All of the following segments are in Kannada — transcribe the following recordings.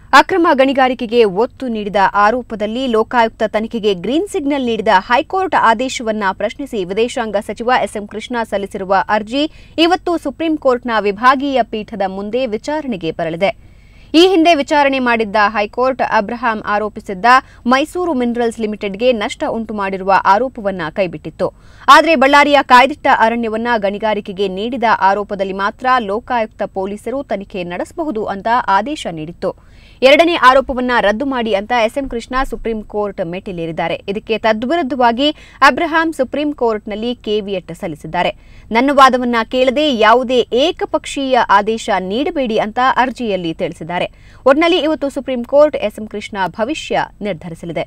ಅಕ್ರಮ ಗಣಿಗಾರಿಕೆಗೆ ಒತ್ತು ನೀಡಿದ ಆರೋಪದಲ್ಲಿ ಲೋಕಾಯುಕ್ತ ತನಿಖೆಗೆ ಗ್ರೀನ್ ಸಿಗ್ನಲ್ ನೀಡಿದ ಹೈಕೋರ್ಟ್ ಆದೇಶವನ್ನ ಪ್ರಶ್ನಿಸಿ ವಿದೇಶಾಂಗ ಸಚಿವ ಎಸ್ಎಂ ಕೃಷ್ಣ ಸಲ್ಲಿಸಿರುವ ಅರ್ಜಿ ಇವತ್ತು ಸುಪ್ರೀಂ ಕೋರ್ಟ್ನ ವಿಭಾಗೀಯ ಪೀಠದ ಮುಂದೆ ವಿಚಾರಣೆಗೆ ಬರಲಿದೆ ಈ ಹಿಂದೆ ವಿಚಾರಣೆ ಮಾಡಿದ್ದ ಹೈಕೋರ್ಟ್ ಅಬ್ರಹಾಂ ಆರೋಪಿಸಿದ್ದ ಮೈಸೂರು ಮಿನರಲ್ಸ್ ಲಿಮಿಟೆಡ್ಗೆ ನಷ್ಟ ಉಂಟು ಮಾಡಿರುವ ಆರೋಪವನ್ನ ಕೈಬಿಟ್ಟಿತ್ತು ಆದರೆ ಬಳ್ಳಾರಿಯ ಕಾಯ್ದಿಟ್ಟ ಅರಣ್ಯವನ್ನ ಗಣಿಗಾರಿಕೆಗೆ ನೀಡಿದ ಆರೋಪದಲ್ಲಿ ಮಾತ್ರ ಲೋಕಾಯುಕ್ತ ಪೊಲೀಸರು ತನಿಖೆ ನಡೆಸಬಹುದು ಅಂತ ಆದೇಶ ನೀಡಿತ್ತು ಎರಡನೇ ಆರೋಪವನ್ನ ರದ್ದು ಮಾಡಿ ಅಂತ ಎಸ್ಎಂ ಕೃಷ್ಣ ಸುಪ್ರೀಂ ಕೋರ್ಟ್ ಮೆಟ್ಟಿಲೇರಿದ್ದಾರೆ ಇದಕ್ಕೆ ತದ್ವಿರುದ್ಧವಾಗಿ ಅಬ್ರಹಾಂ ಸುಪ್ರೀಂ ಕೋರ್ಟ್ನಲ್ಲಿ ಕೆವಿಯಟ್ ಸಲ್ಲಿಸಿದ್ದಾರೆ ನನ್ನ ವಾದವನ್ನ ಕೇಳದೆ ಯಾವುದೇ ಏಕಪಕ್ಷೀಯ ಆದೇಶ ನೀಡಬೇಡಿ ಅಂತ ಅರ್ಜಿಯಲ್ಲಿ ತಿಳಿಸಿದ್ದಾರೆ ಒಟ್ನಲ್ಲಿ ಇವತ್ತು ಸುಪ್ರೀಂ ಕೋರ್ಟ್ ಎಸ್ಎಂ ಕೃಷ್ಣ ಭವಿಷ್ಯ ನಿರ್ಧರಿಸಲಿದೆ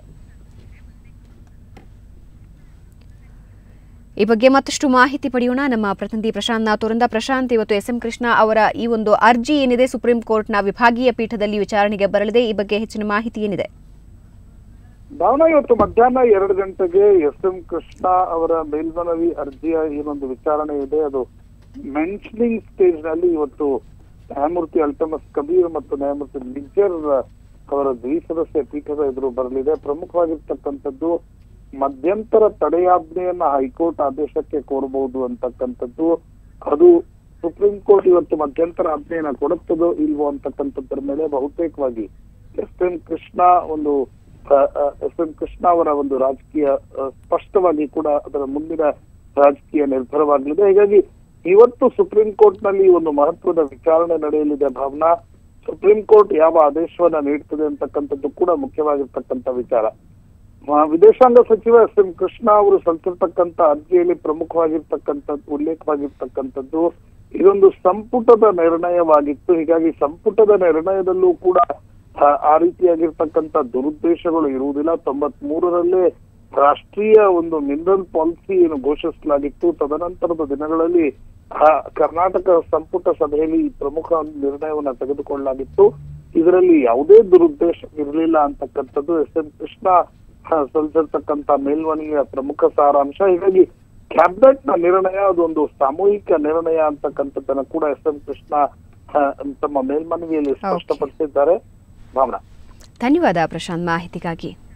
ಈ ಬಗ್ಗೆ ಮತ್ತಷ್ಟು ಮಾಹಿತಿ ಪಡೆಯೋಣ ನಮ್ಮ ಪ್ರತಿನಿಧಿ ಪ್ರಶಾಂತ್ ನಾಥೂರಿಂದ ಪ್ರಶಾಂತ್ ಇವತ್ತು ಎಸ್ಎಂ ಕೃಷ್ಣ ಅವರ ಈ ಒಂದು ಅರ್ಜಿ ಏನಿದೆ ಸುಪ್ರೀಂ ಕೋರ್ಟ್ನ ವಿಭಾಗೀಯ ಪೀಠದಲ್ಲಿ ವಿಚಾರಣೆಗೆ ಬರಲಿದೆ ಈ ಬಗ್ಗೆ ಹೆಚ್ಚಿನ ಮಾಹಿತಿ ಏನಿದೆ ಭಾವನಾ ಇವತ್ತು ಮಧ್ಯಾಹ್ನ ಎರಡು ಗಂಟೆಗೆ ಎಸ್ ಎಂ ಕೃಷ್ಣ ಅವರ ಮೇಲ್ಮನವಿ ಅರ್ಜಿಯ ಏನೊಂದು ವಿಚಾರಣೆ ಇದೆ ಅದು ಮೆನ್ಷನಿಂಗ್ ಸ್ಟೇಜ್ ನಲ್ಲಿ ಇವತ್ತು ನ್ಯಾಯಮೂರ್ತಿ ಅಲ್ತಮಸ್ ಕಬೀರ್ ಮತ್ತು ನ್ಯಾಯಮೂರ್ತಿ ನಿಜ್ಜರ್ ಅವರ ದ್ವಿಸದಸ್ಯ ಪೀಠದ ಎದುರು ಬರಲಿದೆ ಪ್ರಮುಖವಾಗಿರ್ತಕ್ಕಂಥದ್ದು ಮಧ್ಯಂತರ ತಡೆಯಾಜ್ಞೆಯನ್ನ ಹೈಕೋರ್ಟ್ ಆದೇಶಕ್ಕೆ ಕೋರಬಹುದು ಅಂತಕ್ಕಂಥದ್ದು ಅದು ಸುಪ್ರೀಂ ಕೋರ್ಟ್ ಇವತ್ತು ಮಧ್ಯಂತರ ಆಜ್ಞೆಯನ್ನ ಕೊಡುತ್ತದೋ ಇಲ್ವೋ ಅಂತಕ್ಕಂಥದ್ರ ಮೇಲೆ ಬಹುತೇಕವಾಗಿ ಎಸ್ ಎಂ ಕೃಷ್ಣ ಒಂದು ಎಸ್ ಎಂ ಕೃಷ್ಣ ಅವರ ಒಂದು ರಾಜಕೀಯ ಆ, ಸ್ಪಷ್ಟವಾಗಿ ಕೂಡ ಅದರ ಮುಂದಿನ ರಾಜಕೀಯ ನಿರ್ಧಾರವಾಗಲಿದೆ ಹೀಗಾಗಿ ಇವತ್ತು ಸುಪ್ರೀಂ ಕೋರ್ಟ್ ನಲ್ಲಿ ಒಂದು ಮಹತ್ವದ ವಿಚಾರಣೆ ನಡೆಯಲಿದೆ ಭಾವನಾ ಸುಪ್ರೀಂ ಕೋರ್ಟ್ ಯಾವ ಆದೇಶವನ್ನ ನೀಡ್ತದೆ ಅಂತಕ್ಕಂಥದ್ದು ಕೂಡ ಮುಖ್ಯವಾಗಿರ್ತಕ್ಕಂಥ ವಿಚಾರ ಆ, ವಿದೇಶಾಂಗ ಸಚಿವ ಎಸ್ ಎಂ ಕೃಷ್ಣ ಅವರು ಸಲ್ಲಿಸಿರ್ತಕ್ಕಂಥ ಅರ್ಜಿಯಲ್ಲಿ ಪ್ರಮುಖವಾಗಿರ್ತಕ್ಕಂಥದ್ದು ಉಲ್ಲೇಖವಾಗಿರ್ತಕ್ಕಂಥದ್ದು ಇದೊಂದು ಸಂಪುಟದ ನಿರ್ಣಯವಾಗಿತ್ತು ಹೀಗಾಗಿ ಸಂಪುಟದ ನಿರ್ಣಯದಲ್ಲೂ ಕೂಡ ಆ, ಆ ರೀತಿಯಾಗಿರ್ತಕ್ಕಂಥ ದುರುದ್ದೇಶಗಳು ಇರುವುದಿಲ್ಲ ತೊಂಬತ್ ಮೂರರಲ್ಲೇ ರಾಷ್ಟ್ರೀಯ ಒಂದು ಮಿನರಲ್ ಪಾಲಿಸಿ ಏನು ಘೋಷಿಸಲಾಗಿತ್ತು ತದನಂತರದ ದಿನಗಳಲ್ಲಿ ಆ, ಕರ್ನಾಟಕ ಸಂಪುಟ ಸಭೆಯಲ್ಲಿ ಈ ಪ್ರಮುಖ ಒಂದು ನಿರ್ಣಯವನ್ನ ತೆಗೆದುಕೊಳ್ಳಲಾಗಿತ್ತು ಇದರಲ್ಲಿ ಯಾವುದೇ ದುರುದ್ದೇಶ ಇರಲಿಲ್ಲ ಅಂತಕ್ಕಂಥದ್ದು ಎಸ್ ಎಂ ಕೃಷ್ಣ ಆ, ಸಲ್ಲಿಸಿರ್ತಕ್ಕಂಥ ಮೇಲ್ಮನವಿಯ ಪ್ರಮುಖ ಸಾರಾಂಶ ಹೀಗಾಗಿ ಕ್ಯಾಬಿನೆಟ್ ನ ನಿರ್ಣಯ ಅದೊಂದು ಸಾಮೂಹಿಕ ನಿರ್ಣಯ ಅಂತಕ್ಕಂಥದ್ದನ್ನ ಕೂಡ ಎಸ್ ಎಂ ಕೃಷ್ಣ ಆ, ತಮ್ಮ ಮೇಲ್ಮನವಿಯಲ್ಲಿ ಸ್ಪಷ್ಟಪಡಿಸಿದ್ದಾರೆ ಭಾವನಾ ಧನ್ಯವಾದ ಪ್ರಶಾಂತ್ ಮಾಹಿತಿಗಾಗಿ